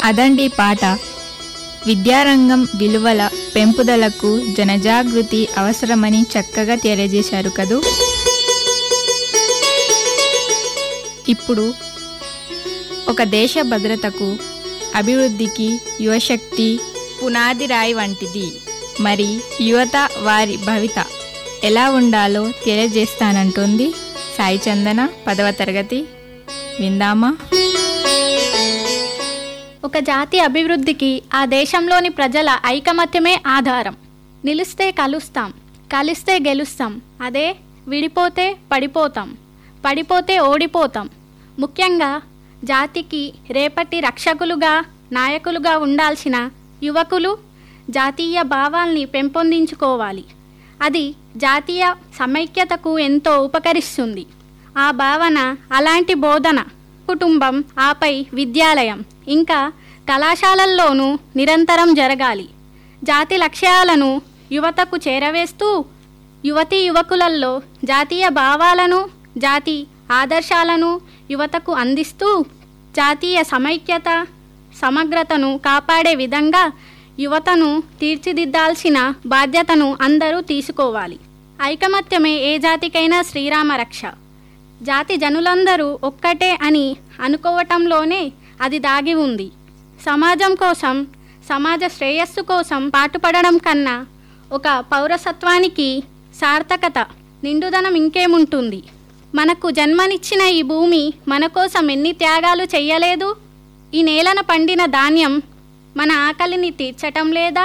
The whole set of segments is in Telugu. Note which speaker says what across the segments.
Speaker 1: అదండి పాట విద్యారంగం విలువల పెంపుదలకు జనజాగృతి అవసరమని చక్కగా తెలియజేశారు కదూ ఇప్పుడు ఒక దేశ భద్రతకు అభివృద్ధికి యువశక్తి పునాది రాయి వంటిది మరి యువత వారి భవిత ఎలా ఉండాలో తెలియజేస్తానంటోంది సాయి చందన పదవ తరగతి విందామా
Speaker 2: ఒక జాతి అభివృద్ధికి ఆ దేశంలోని ప్రజల ఐకమత్యమే ఆధారం నిలిస్తే కలుస్తాం కలిస్తే గెలుస్తాం అదే విడిపోతే పడిపోతాం పడిపోతే ఓడిపోతాం ముఖ్యంగా జాతికి రేపటి రక్షకులుగా నాయకులుగా ఉండాల్సిన యువకులు జాతీయ భావాల్ని పెంపొందించుకోవాలి అది జాతీయ సమైక్యతకు ఎంతో ఉపకరిస్తుంది ఆ భావన అలాంటి బోధన కుటుంబం ఆపై విద్యాలయం ఇంకా కళాశాలల్లోనూ నిరంతరం జరగాలి జాతి లక్ష్యాలను యువతకు చేరవేస్తూ యువతీ యువకులలో జాతీయ భావాలను జాతి ఆదర్శాలను యువతకు అందిస్తూ జాతీయ సమైక్యత సమగ్రతను కాపాడే విధంగా యువతను తీర్చిదిద్దాల్సిన బాధ్యతను అందరూ తీసుకోవాలి ఐకమత్యమే ఏ జాతికైనా శ్రీరామ రక్ష జాతి జనులందరూ ఒక్కటే అని అనుకోవటంలోనే అది దాగి ఉంది సమాజం కోసం సమాజ శ్రేయస్సు కోసం పాటుపడడం కన్నా ఒక పౌరసత్వానికి సార్థకత నిండుదనం ఇంకేముంటుంది మనకు జన్మనిచ్చిన ఈ భూమి మన కోసం ఎన్ని త్యాగాలు చెయ్యలేదు ఈ నేలన పండిన ధాన్యం మన ఆకలిని తీర్చటం లేదా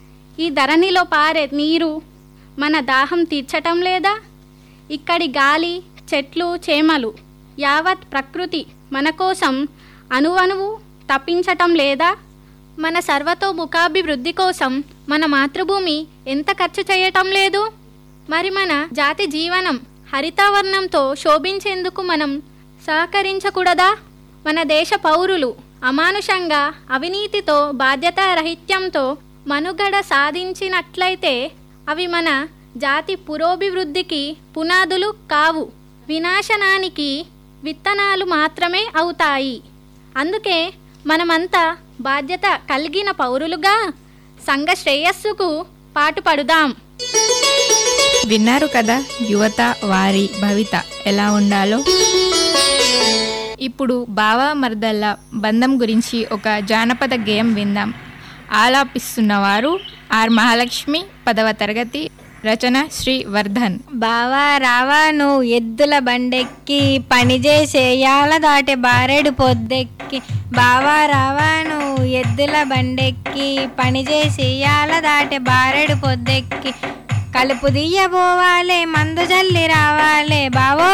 Speaker 2: ఈ ధరణిలో పారే నీరు మన దాహం తీర్చటం లేదా ఇక్కడి గాలి చెట్లు చేమలు యావత్ ప్రకృతి మన కోసం అణువణువు తప్పించటం లేదా మన సర్వతోముఖాభివృద్ధి కోసం మన మాతృభూమి ఎంత ఖర్చు చేయటం లేదు మరి మన జాతి జీవనం హరితావర్ణంతో శోభించేందుకు మనం సహకరించకూడదా మన దేశ పౌరులు అమానుషంగా అవినీతితో బాధ్యతారహిత్యంతో మనుగడ సాధించినట్లయితే అవి మన జాతి పురోభివృద్ధికి పునాదులు కావు వినాశనానికి విత్తనాలు మాత్రమే అవుతాయి అందుకే మనమంతా బాధ్యత కలిగిన పౌరులుగా సంఘ శ్రేయస్సుకు పాటుపడుదాం
Speaker 1: విన్నారు కదా యువత వారి భవిత ఎలా ఉండాలో ఇప్పుడు బావ మరదళ్ళ బంధం గురించి ఒక జానపద గేయం విందాం ఆలాపిస్తున్నవారు ఆర్ మహాలక్ష్మి పదవ తరగతి రచన శ్రీ వర్ధన్
Speaker 3: బావా రావా నువ్వు ఎద్దుల బండెక్కి పని చేసేయాల దాటే బారెడు పొద్దెక్కి బావా రావా నువ్వు ఎద్దుల బండెక్కి పని చేసేయాల దాటే బారెడు పొద్దెక్కి కలుపు దియ్యబోవాలే మందు జల్లి రావాలే బావో